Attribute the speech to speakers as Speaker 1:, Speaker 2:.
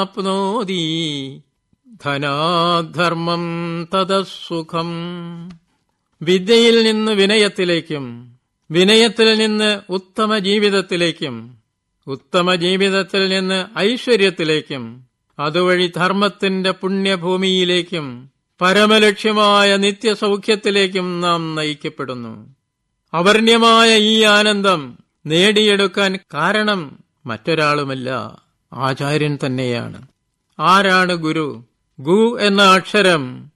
Speaker 1: ആപ്നോതി ധനാധർമ്മം തതസുഖം വിദ്യയിൽ നിന്ന് വിനയത്തിലേക്കും വിനയത്തിൽ നിന്ന് ഉത്തമ ജീവിതത്തിലേക്കും ഉത്തമ ജീവിതത്തിൽ നിന്ന് ഐശ്വര്യത്തിലേക്കും അതുവഴി ധർമ്മത്തിന്റെ പുണ്യഭൂമിയിലേക്കും പരമലക്ഷ്യമായ നിത്യസൗഖ്യത്തിലേക്കും നാം നയിക്കപ്പെടുന്നു അവർണ്യമായ ഈ ആനന്ദം നേടിയെടുക്കാൻ കാരണം മറ്റൊരാളുമല്ല ആചാര്യൻ തന്നെയാണ് ആരാണ് ഗുരു ഗു എന്ന അക്ഷരം